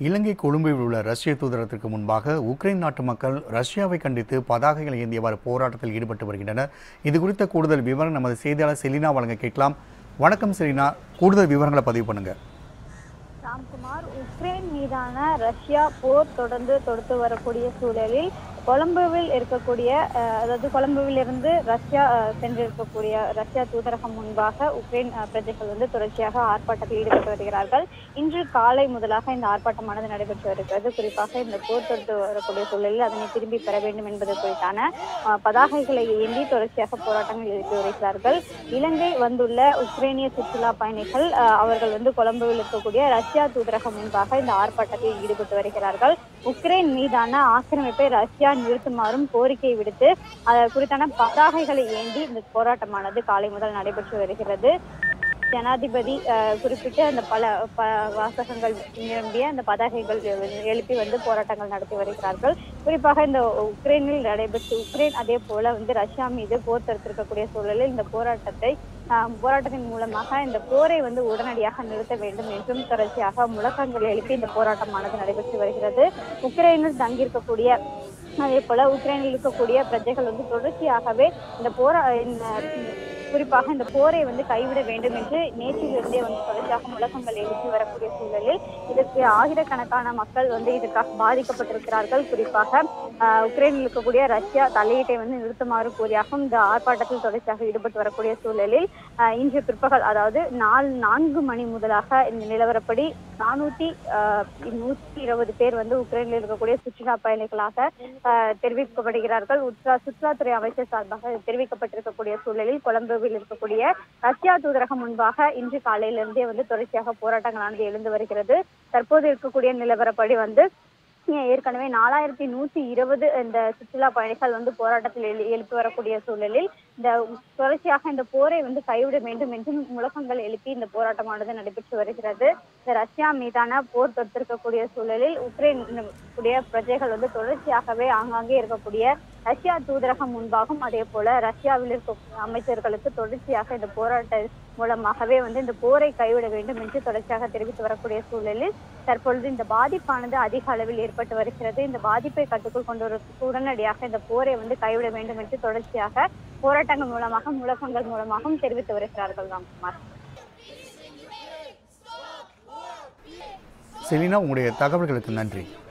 இலங்கை கொழும்பில் உள்ள ரஷ்ய தூதரகத்திற்கு முன்பாக உக்ரைன் நாட்டு மக்கள் ரஷ்யாவை கண்டித்து பதாகைகளை ஏந்தியவாறு போராட்டத்தில் ஈடுபட்டு வருகின்றனர் இது குறித்த கூடுதல் விவரம் நமது செய்தியாளர் செலினா வழங்க கேட்கலாம் வணக்கம் செலினா கூடுதல் விவரங்களை பதிவு பண்ணுங்க ராம்குமார் உக்ரைன் மீதான ரஷ்யா போர் தொடர்ந்து தொடுத்து வரக்கூடிய சூழலில் கொலம்புவில் இருக்கக்கூடிய அஹ், அதாவது கொலம்புவில் இருந்து ரஷ்யா அஹ், சென்றிருக்கக்கூடிய ரஷ்யா தூதரகம் முன்பாக உக்ரைன் அஹ், பிரஜைகள் வந்து தொடர்ச்சியாக ஆர்ப்பாட்டத்தில் ஈடுபட்டு வருகிறார்கள் இன்று காலை முதலாக இந்த ஆர்ப்பாட்டமானது நடைபெற்று வருகிறது குறிப்பாக இந்த போர் தொடுத்து வரக்கூடிய சூழலில் அதனை திரும்பி பெற வேண்டும் என்பது குறித்தான அஹ், பதாகைகளை ஏந்தி தொடர்ச்சியாக போராட்டங்கள் எழுப்பி வருகிறார்கள் இலங்கை வந்துள்ள உக்ரைனிய சுற்றுலா பயணிகள் அஹ், அவர்கள் வந்து கொலம்புவில் இருக்கக்கூடிய ரஷ்யா தூதரகம் முன்பாக இந்த ஆர்ப்பாட்டத்தில் ஈடுபட்டு வருகிறார்கள் உக்ரைன் மீதான ஆக்கிரமிப்பை ரஷ்யா நிறுத்துமாறும் கோரிக்கை விடுத்து அது குறித்தான பதாகைகளை ஏந்தி இந்த போராட்டமானது காலை முதல் நடைபெற்று வருகிறது ஜனாதிபதி அஹ், குறிப்பிட்டு அந்த பல ப வாசகங்கள் நிரம்பிய அந்த பதாகைகள் எழுப்பி வந்து போராட்டங்கள் நடத்தி வருகிறார்கள் குறிப்பாக இந்த உக்ரைனில் நடைபெற்று உக்ரைன் அதே போல வந்து ரஷ்யா மீது போர் தொடுத்திருக்கக்கூடிய சூழலில் இந்த போராட்டத்தை ஆஹ், போராட்டத்தின் மூலமாக இந்த போரை வந்து உடனடியாக நிறுத்த வேண்டும் என்றும் தொடர்ச்சியாக முழக்கங்கள் எழுப்பி இந்த போராட்டமானது நடைபெற்று வருகிறது உக்ரைனில் தங்கியிருக்கக்கூடிய அதே போல உக்ரைனில் இருக்கக்கூடிய பிரஜைகள் வந்து தொடர்ச்சியாகவே இந்த போரா இந்த குறிப்பாக இந்த போரை வந்து கைவிட வேண்டும் என்று நேற்றிலிருந்தே வந்து தொடர்ச்சியாக முழக்கங்கள் எழுப்பி வரக்கூடிய சூழலில் இதற்கு ஆயிரக்கணக்கான மக்கள் வந்து இதற்காக பாதிக்கப்பட்டிருக்கிறார்கள் குறிப்பாக ஆஹ், உக்ரைனில் இருக்கக்கூடிய ரஷ்யா தலையீட்டை வந்து நிறுத்துமாறு கூறியாகவும் இந்த ஆர்ப்பாட்டத்தில் தொடர்ச்சியாக ஈடுபட்டு வரக்கூடிய சூழலில் ஆஹ், இன்று பிற்பகல் அதாவது நாலு நான்கு மணி முதலாக இந்த நிலவரப்படி நானூத்தி ஆஹ், நூத்தி இருபது பேர் வந்து உக்ரைனில் இருக்கக்கூடிய சுற்றுலா பயணிகளாக ஆஹ், தெரிவிக்கப்படுகிறார்கள் உட்ரா சுற்றுலாத்துறை அமைச்சர் சார்பாக தெரிவிக்கப்பட்டிருக்கக்கூடிய சூழலில் கொலம்புவில் இருக்கக்கூடிய ரஷ்யா தூதரகம் முன்பாக இன்று காலையிலிருந்தே வந்து தொடர்ச்சியாக போராட்டங்களானது எழுந்து வருகிறது தற்போது இருக்கக்கூடிய நிலவரப்படி வந்து ஏ- ஏற்கனவே நாலாயிரத்தி நூத்தி இருபது இந்த சுற்றுலா பயணிகள் வந்து போராட்டத்தில் எழு- எழுப்பி வரக்கூடிய சூழலில் இந்த தொடர்ச்சியாக இந்த போரை வந்து கைவிட வேண்டும் என்றும் முழக்கங்கள் எழுப்பி இந்த போராட்டமானது நடைபெற்று வருகிறது இந்த ரஷ்யா மீதான போர் தொடுத்திருக்கக்கூடிய சூழலில் உக்ரைன் கூடிய பிரஜைகள் வந்து தொடர்ச்சியாகவே ஆங்காங்கே இருக்கக்கூடிய ரஷ்யா தூதரகம் முன்பாகவும் அதே போல ரஷ்யாவில் இருக்க அமைச்சர்களுக்கு தொடர்ச்சியாக இந்த போராட்ட மூலமாகவே வந்து இந்த போரை கைவிட வேண்டும் என்று தொடர்ச்சியாக தெரிவித்து வரக்கூடிய சூழலில் தற்பொழுது இந்த பாதிப்பானது அதிக அளவில் ஏற்பட்டு வருகிறது இந்த பாதிப்பை கட்டுக்குள் கொண்டு வருவதற்கு உடனடியாக இந்த போரை வந்து கைவிட வேண்டும் என்று தொடர்ச்சியாக போராட்டங்கள் மூலமாக முழக்கங்கள் மூலமாகவும் தெரிவித்து வருகிறார்கள் ராம்குமார் செலினா உங்களுடைய தகவல்களுக்கு நன்றி